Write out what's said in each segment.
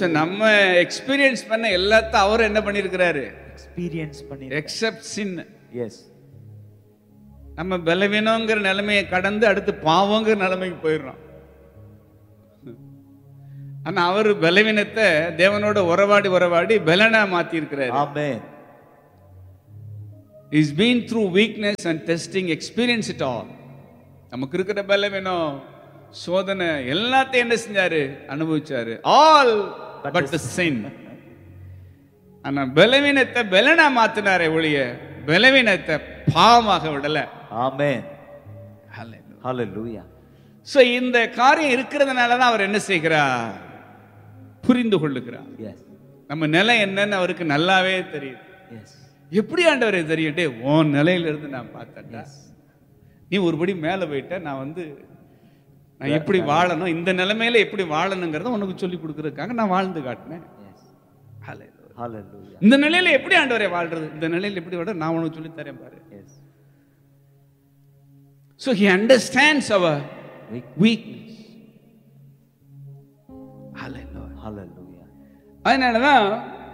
So நம்ம experience பண்ண எல்லாத்தையும் அவர் என்ன பண்ணியிருக்கிறாரு எக்ஸ்பீரியன்ஸ் பண்ணி எக்ஸப்ட் சின் எஸ் நம்ம பலவீனங்கிற நிலைமையை கடந்து அடுத்து பாவங்கிற நிலைமைக்கு போயிடுறோம் ஆனா அவர் பலவீனத்தை தேவனோட உறவாடி உறவாடி பலனா மாத்தி இருக்கிறாரு amen is been through weakness and testing experience it all நமக்கு இருக்கிற பலவீனம் சோதனை எல்லாத்தையும் என்ன செஞ்சாரு அனுபவிச்சாரு ஆல் பட் த சின் ஆனா பலவீனத்தை பலனா மாத்தினாரே ஒழிய பலவீனத்தை பாவமாக விடல ஆமென் ஹalleluya சோ இந்த காரியம் இருக்கிறதுனால தான் அவர் என்ன செய்கிறார் புரிந்து கொள்ளுகிறார் எஸ் நம்ம நிலை என்னன்னு அவருக்கு நல்லாவே தெரியும் எஸ் எப்படி ஆண்டவரே தெரியும் டேய் உன் நிலையில இருந்து நான் பார்த்தேன்டா நீ ஒருபடி மேல போயிட்ட நான் வந்து நான் எப்படி வாழணும் இந்த நிலைமையில எப்படி வாழணுங்கிறத உனக்கு சொல்லி கொடுக்கறதுக்காக நான் வாழ்ந்து காட்டினேன் எஸ் Hallelujah. ஹalleluya இந்த நிலையில எப்படி ஆண்டவரே வாழ்றது இந்த நிலையில எப்படி வாழ நான் உனக்கு சொல்லி தரேன் பாரு எஸ் ஸோ ஹி அண்டர்ஸ்டாண்ட்ஸ் அவர் வீக்னஸ் ஹalleluya அதனாலதான்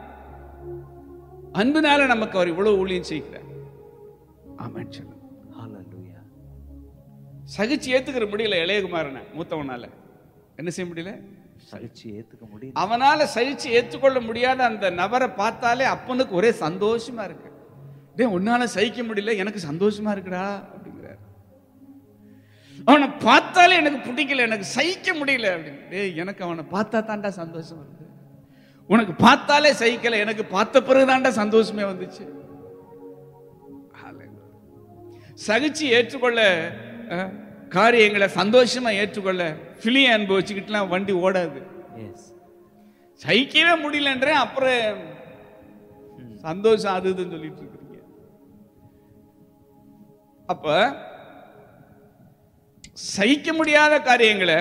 அன்புனால நமக்கு அவர் இவ்வளவு ஊழியம் செய்கிறார் ஆமாம் சொல்லும் ஹalleluya சகிச்சு ஏத்துக்கிற முடியல இளையகுமாரனை மூத்தவனால என்ன செய்ய முடியல சகிச்சு ஏத்துக்க முடியல அவனால சகிச்சு ஏற்றுக்கொள்ள முடியாத அந்த நபரை பார்த்தாலே அப்பனுக்கு ஒரே சந்தோஷமா இருக்கு டேய் உன்னால சகிக்க முடியல எனக்கு சந்தோஷமா இருக்குடா அப்படிங்கிறார் அவனை பார்த்தாலே எனக்கு பிடிக்கல எனக்கு சகிக்க முடியல அப்படின்னு டேய் எனக்கு அவனை பார்த்தா தாண்டா சந்தோஷம் வருது உனக்கு பார்த்தாலே சகிக்கல எனக்கு பார்த்த பிறகு தாண்டா சந்தோஷமே வந்துச்சு Hallelujah. சகிச்சு ஏற்றுக்கொள்ள அஹ், காரியங்களை சந்தோஷமா ஏற்றுக்கொள்ள பிலிய அனுபவிச்சுக்கிட்டுலாம் வண்டி ஓடாது எஸ் சகிக்கவே முடியலன்றேன் அப்புறம் சந்தோஷம் அது இதுன்னு சொல்லிட்டு இருக்கிறீங்க அப்ப சகிக்க முடியாத காரியங்களை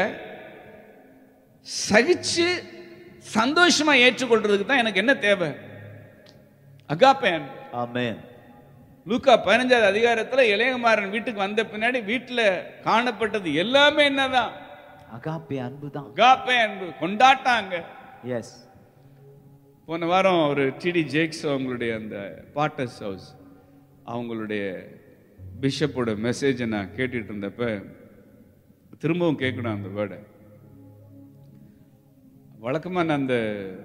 சகிச்சு சந்தோஷமா ஏற்றுக்கொள்றதுக்கு தான் எனக்கு என்ன தேவை அகாப்பேன் ஆமென் லூக்கா பதினஞ்சாவது அதிகாரத்துல இளையகுமாரன் வீட்டுக்கு வந்த பின்னாடி வீட்டுல காணப்பட்டது எல்லாமே என்னதான் அகாப்பே அன்புதான் அகாப்பே அன்பு கொண்டாட்டாங்க எஸ் போன வாரம் ஒரு டிடி ஜேக்ஸ் அவங்களுடைய அந்த பாட்டர்ஸ் ஹவுஸ் அவங்களுடைய பிஷப்போட மெசேஜை நான் கேட்டுட்டு இருந்தப்ப திரும்பவும் கேட்கணும் அந்த வேர்டை வழக்கமாக நான் அந்த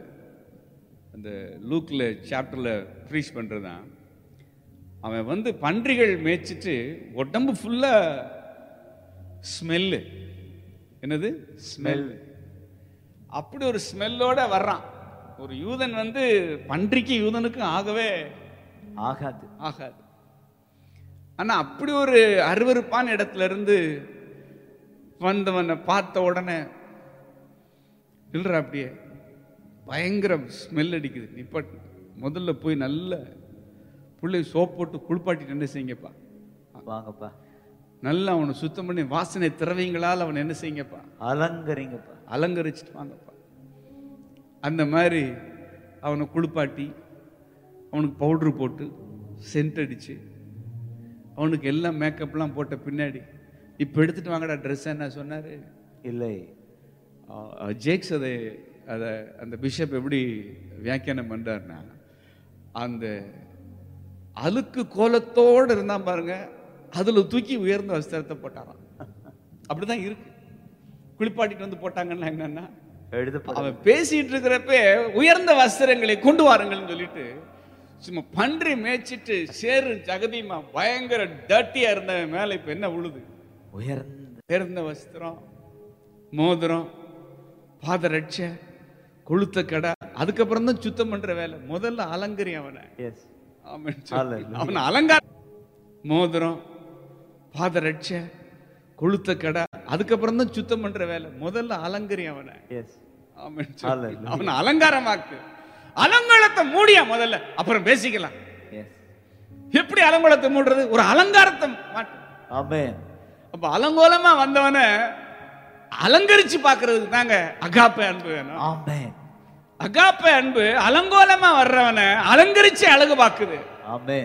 அந்த லூக்கில் சாப்டரில் ப்ரீச் பண்ணுறது தான் அவன் வந்து பன்றிகள் மேய்ச்சிட்டு உடம்பு ஃபுல்லாக ஸ்மெல்லு என்னது ஸ்மெல் அப்படி ஒரு ஸ்மெல்லோட வர்றான் ஒரு யூதன் வந்து பன்றிக்கு யூதனுக்கும் ஆகவே ஆகாது ஆகாது ஆனா அப்படி ஒரு அருவருப்பான இடத்துல இருந்து வந்தவனை பார்த்த உடனே இல்லற அப்படியே பயங்கர ஸ்மெல் அடிக்குது நிப்பாட்டு முதல்ல போய் நல்ல புள்ளை சோப் போட்டு குளிப்பாட்டிட்டு என்ன செய்யுங்கப்பா வாங்கப்பா நல்லா அவனை சுத்தம் பண்ணி வாசனை திரவியங்களால் அவனை என்ன செய்யுங்கப்பா அலங்கரிங்கப்பா அலங்கரிச்சிட்டு வாங்கப்பா அந்த மாதிரி அவனை குளிப்பாட்டி அவனுக்கு பவுடர் போட்டு சென்ட் அடிச்சு அவனுக்கு எல்லாம் மேக்கப்லாம் போட்ட பின்னாடி இப்போ எடுத்துட்டு வாங்கடா ட்ரெஸ் என்ன சொன்னாரு இல்லை அஹ் ஜேக்ஸ் அதை அதை அந்த பிஷப் எப்படி வியாக்கியானம் பண்றாருன்னா அந்த அழுக்கு கோலத்தோடு இருந்தான் பாருங்க அதுல தூக்கி உயர்ந்த வஸ்திரத்தை போட்டாராம் அப்படிதான் இருக்கு குளிப்பாட்டிட்டு வந்து போட்டாங்கன்னா என்னன்னா எழுதப்பட அவன் பேசிட்டு இருக்கிறப்ப உயர்ந்த வஸ்திரங்களை கொண்டு வாருங்கள்னு சொல்லிட்டு சும்மா பன்றி மேய்ச்சிட்டு சேரு ஜகதியுமா பயங்கர டர்ட்டியா இருந்தவன் மேல இப்ப என்ன உழுது உயர்ந்த உயர்ந்த வஸ்திரம் மோதிரம் பாதரட்ச கொளுத்த கடை அதுக்கப்புறம் தான் சுத்தம் பண்ற வேலை முதல்ல அலங்கரி அவனை எஸ் ஆமென் Hallelujah. சொல்லு. அவனை அலங்கார மோதிரம் பாதரட்ச கொளுத்த கடை அதுக்கப்புறம் தான் சுத்தம் பண்ற வேலை முதல்ல அலங்கரி அவனை எஸ் ஆமென் சொல்லு. Hallelujah. அவனை அலங்காரமாக்கு அலங்காரத்தை மூடியா முதல்ல அப்புறம் பேசிக்கலாம் எஸ் எப்படி அலங்கோலத்தை மூடுறது ஒரு அலங்காரத்தை மாட்டு ஆமென் அப்ப அலங்கோலமா வந்தவனை அலங்கரிச்சு பார்க்கிறதுக்கு தாங்க அகாப்ப அன்பு வேணும் ஆமென் அகாப்ப அன்பு அலங்கோலமா வர்றவனை அலங்கரிச்சு அழகு பார்க்குது ஆமென்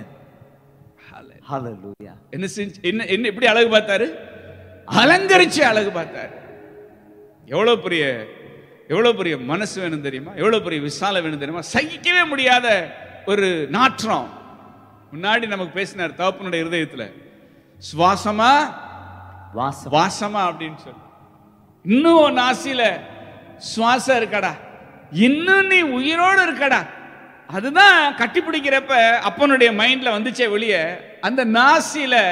ஹalleluya என்ன செஞ்சு என்ன என்ன எப்படி அழகு பார்த்தாரு அலங்கரிச்சு அழகு பார்த்தாரு எவ்வளவு பெரிய எவ்வளவு பெரிய மனசு வேணும் தெரியுமா எவ்வளவு பெரிய விசாலம் வேணும் தெரியுமா சகிக்கவே முடியாத ஒரு நாற்றம் முன்னாடி நமக்கு பேசினார் தகப்பனுடைய இருதயத்துல சுவாசமா வாசம் வாசமா அப்படின்னு சொல்லி இன்னும் உன் நாசியில சுவாசம் இருக்கடா இன்னும் நீ உயிரோடு இருக்கடா அதுதான் கட்டி பிடிக்கிறப்ப அப்பனுடைய மைண்ட்ல வந்துச்சே வெளியே அந்த நாசியில